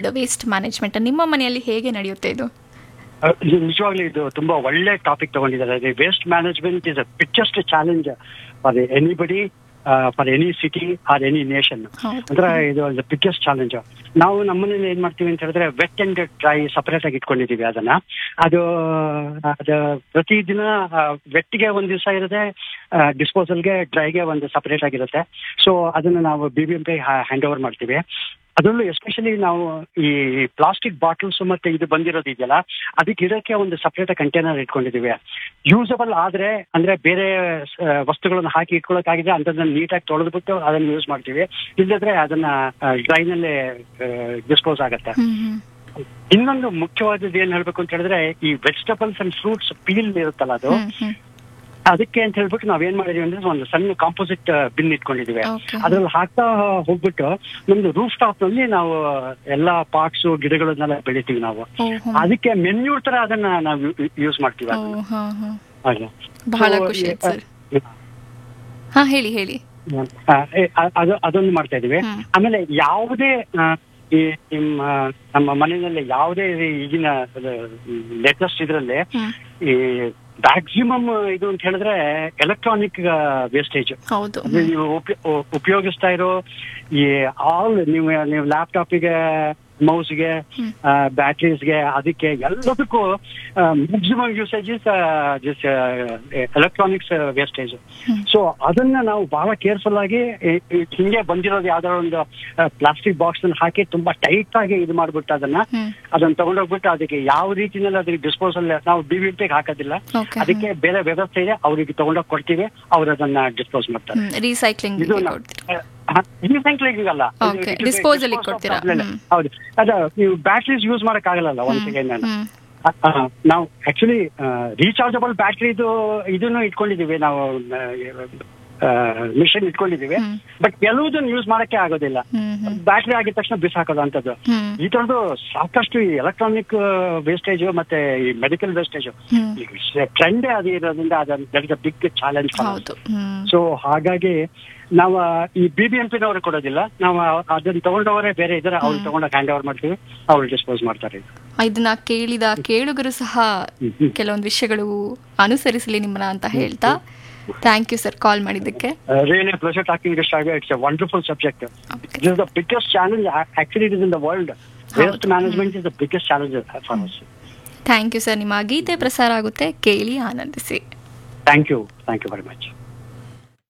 Responsible waste management ನಿಮ್ಮ ಮನೆಯಲ್ಲಿ ಹೇಗೆ ನಡೆಯುತ್ತೆ ಇದು ಅಹ್, ಇದು ನಿಜವಾಗ್ಲೂ ಇದು ತುಂಬಾ ಒಳ್ಳೆ ಟಾಪಿಕ್ ತಗೊಂಡಿದ್ದಾರೆ waste management is a biggest challenge for anybody for any city or any nation ಹೌದು. ಅಂದ್ರೆ ಇದು ಬಿಗ್ಗೆಸ್ಟ್ ಚಾಲೆಂಜ್ ನಾವು ನಮ್ಮನೇಲಿ ಏನ್ ಮಾಡ್ತೀವಿ ಅಂತ ಹೇಳಿದ್ರೆ ವೆಟ್ ಅಂಡ್ ಡ್ರೈ ಸಪರೇಟ್ ಆಗಿ ಇಟ್ಕೊಂಡಿದೀವಿ ಅದನ್ನ ಅದು ಅದು ಪ್ರತಿದಿನ ವೆಟ್ಗೆ ಒಂದ್ ದಿವಸ ಇರುತ್ತೆ ಡಿಸ್ಪೋಸಲ್ಗೆ ಡ್ರೈಗೆ ಒಂದು ಸಪರೇಟ್ ಆಗಿರುತ್ತೆ ಸೊ ಅದನ್ನ ನಾವು B B M P hand over ಮಾಡ್ತೀವಿ ಅದರಲ್ಲೂ ಎಸ್ಪೆಷಲಿ ನಾವು ಈ ಪ್ಲಾಸ್ಟಿಕ್ ಬಾಟಲ್ಸ್ ಮತ್ತೆ ಇದು ಬಂದಿರೋದು ಇದೆಯಲ್ಲ ಅದಕ್ಕೆ ಇಡಕ್ಕೆ ಒಂದು ಸಪರೇಟ್ ಕಂಟೈನರ್ ಇಟ್ಕೊಂಡಿದೀವಿ ಯೂಸಬಲ್ ಆದ್ರೆ ಅಂದ್ರೆ ಬೇರೆ ಆ, ವಸ್ತುಗಳನ್ನ ಹಾಕಿ ಇಟ್ಕೊಳ್ಳೋಕ್ಕಾಗಿದೆ ಅಂತದನ್ನ ನೀಟಾಗಿ ತೊಳೆದ್ಬಿಟ್ಟು ಅದನ್ನ ಯೂಸ್ ಮಾಡ್ತೀವಿ ಇಲ್ಲದ್ರೆ ಅದನ್ನ ಡ್ರೈನಲ್ಲೇ ಡಿಸ್ಪೋಸ್ ಆಗತ್ತೆ ಹ್ಮ್ ಹ್ಮ್ ಇನ್ನೊಂದು ಮುಖ್ಯವಾದದ್ದು ಏನ್ ಹೇಳ್ಬೇಕು ಅಂತ ಹೇಳಿದ್ರೆ ಈ ವೆಜಿಟಬಲ್ಸ್ ಅಂಡ್ ಫ್ರೂಟ್ಸ್ ಪೀಲ್ ಇರುತ್ತಲ್ಲ ಅದು ಹ್ಮ್ ಹ್ಮ್ ಅದಕ್ಕೆ ಅಂತ ಹೇಳ್ಬಿಟ್ಟು ನಾವೇನ್ ಮಾಡಿದೀವಿ ಅಂದ್ರೆ ಒಂದು ಸಣ್ಣ ಕಾಂಪೋಸಿಟ್ ಬಿನ್ ಇಟ್ಕೊಂಡಿದೀವಿ Okay. ಅದ್ರಲ್ಲಿ ಹಾಕ್ತಾ ಹೋಗ್ಬಿಟ್ಟು ನಮ್ದು ರೂಫ್ ಟಾಪ್ ನಲ್ಲಿ ನಾವು ಎಲ್ಲಾ ಪಾಟ್ಸ್ ಗಿಡಗಳನ್ನೆಲ್ಲ ಬೆಳಿತೀವಿ ನಾವು ಓ ಹ್ಮ್. ಅದಕ್ಕೆ ಮೆನ್ಯೂರ್ ತರ ಅದನ್ನ ನಾವು ಯೂಸ್ ಮಾಡ್ತೀವಿ ಓ ಅದನ್ನ. ಹಾ ಹಾ ಹಾಗೆ. ಬಹಳ So, ಖುಷಿ ಆಯ್ತು ಸರ್ ಈ- ಹಾ ಹೇಳಿ ಹೇಳಿ ಆ, ಏ, ಅ- ಅದು ಅದೊಂದು ಮಾಡ್ತಾ ಇದೀವಿ ಹ್ಮ್. ಆಮೇಲೆ ಯಾವುದೇ ಆ, ಈ ನಿಮ್ಮ ನಮ್ಮ ಮನೆಯಲ್ಲಿ ಯಾವುದೇ ಈಗಿನ ಲೇಟೆಸ್ಟ್ ಇದ್ರಲ್ಲಿ ಹ್ಮ್ ಈ ಮ್ಯಾಕ್ಸಿಮಮ್ ಇದು ಅಂತ ಹೇಳಿದ್ರೆ ಎಲೆಕ್ಟ್ರಾನಿಕ್ ವೇಸ್ಟೇಜ್ ಹೌದು ಅಂದ್ರೆ ನೀವು ಉಪ- ಉ- ಉಪಯೋಗಿಸ್ತಾ ಇರೋ ಈ ಆಲ್ ನೀವು ನೀವು ಲ್ಯಾಪ್ಟಾಪಿಗೆ ಮೌಸ್ಗೆ ಹ್ಮ್. ಬ್ಯಾಟ್ರೀಸ್ಗೆ ಅದಕ್ಕೆ ಎಲ್ಲದಕ್ಕೂ maximum usage is this electronics wastage hmm. So ಅದನ್ನ ನಾವು ಬಹಳ ಕೇರ್ಫುಲ್ ಆಗಿ ಈ- ಈ ಹಿಂಗೆ ಬಂದಿರೋದು ಯಾವ್ದಾರ ಒಂದು ಪ್ಲಾಸ್ಟಿಕ್ ಬಾಕ್ಸ್ ಅನ್ನು ಹಾಕಿ ತುಂಬಾ ಟೈಟ್ ಆಗಿ ಇದು ಮಾಡ್ಬಿಟ್ಟು ಅದನ್ನ ಹ್ಮ್ ಅದನ್ನ ತಗೊಂಡೋಗ್ಬಿಟ್ಟು ಅದಕ್ಕೆ ಯಾವ ರೀತಿನಲ್ಲಿ ಅದಕ್ಕೆ ಡಿಸ್ಪೋಸಲ್ ನಾವು ಬಿ ಬಿ ಹಾಕೋದಿಲ್ಲ ಓಕೆ ಅದಕ್ಕೆ ಬೇರೆ ವ್ಯವಸ್ಥೆ ಇದೆ ಅವರಿಗೆ ತಗೊಂಡೋಗಿ ಕೊಡ್ತೀವಿ ಅವ್ರು ಅದನ್ನ ಡಿಸ್ಪೋಸ್ ಮಾಡ್ತಾರೆ ಹ್ಮ್ ರೀಸೈಕ್ಲಿಂಗ್ ಇದು ರೀಸೈಕ್ಲಿಂಗ್ ಅಲ್ಲ ಇದು- Okay, ಇದು disposal ಗೆ dispose of ಕೊಡ್ತೀರಾ? problem. ಹ್ಮ್. ಹೌದು ಅದ ನೀವು ಬ್ಯಾಟ್ರೀಸ್ ಯೂಸ್ ಮಾಡಕ್ ಆಗಲ್ಲ ಒಂದ್ ಸೆಕೆಂಡ್ ಹ್ಮ್ ನಾವು ಆಕ್ಚುಲಿ ರೀಚಾರ್ಜಬಲ್ ಬ್ಯಾಟ್ರಿದು ಇದನ್ನು ಇಟ್ಕೊಂಡಿದೀವಿ ನಾವು ಮಿಷನ್ ಇಟ್ಕೊಂಡಿದೀವಿ ಹ್ಮ್. ಬಟ್ ಕೆಲವುದನ್ನು ಯೂಸ್ ಮಾಡಕ್ಕೆ ಆಗೋದಿಲ್ಲ ಹ್ಮ್ ಹ್ಮ್ ಬ್ಯಾಟ್ರಿ ಆಗಿದ ತಕ್ಷಣ ಬಿಸಾಕೋದು ಅಂತದ್ದು ಹ್ಮ್ ಈ ತರದ್ದು ಸಾಕಷ್ಟು ಈ ಎಲೆಕ್ಟ್ರಾನಿಕ್ ವೇಸ್ಟೇಜ್ ಮತ್ತೆ ಈ ಮೆಡಿಕಲ್ ವೇಸ್ಟೇಜ್ ಹ್ಮ್ ಟ್ರೆಂಡೇ ಅದು ಇರೋದ್ರಿಂದ that is a big challenge ಹೌದು ಹ್ಮ್ ಸೊ ಹಾಗಾಗಿ ನಾವು ಈ ಬಿ ಬಿ ಎಂ ಪಿನವರು ಕೊಡೋದಿಲ್ಲ ನಾವು ಅದನ್ನ ತಗೊಂಡವರೇ ಬೇರೆ ಇದ್ದಾರೆ ಅವ್ರು ತಗೊಂಡಾಗ ಹ್ಯಾಂಡ್ ಓವರ್ ಮಾಡ್ತೀವಿ ಅವ್ರು ಡಿಸ್ಪೋಸ್ ಮಾಡ್ತಾರೆ ಇದನ್ನ ಕೇಳಿದ ಕೇಳುಗರು ಸಹ ಕೆಲವೊಂದು ವಿಷಯಗಳು ಅನುಸರಿಸಲಿ ನಿಮ್ಮನ್ನ ಅಂತ ಹೇಳ್ತಾ ಥ್ಯಾಂಕ್ ಯು ಸರ್ ಕಾಲ್ ಮಾಡಿದ್ದಕ್ಕೆ really pleasure talking this it's a wonderful subject it is the biggest challenge actually it is in the world waste management is the biggest challenge for us thank you sir ನಿಮ್ಮ ಗೀತೆ ಪ್ರಸಾರ ಆಗುತ್ತೆ ಕೇಳಿ ಆನಂದಿಸಿ thank you thank you very much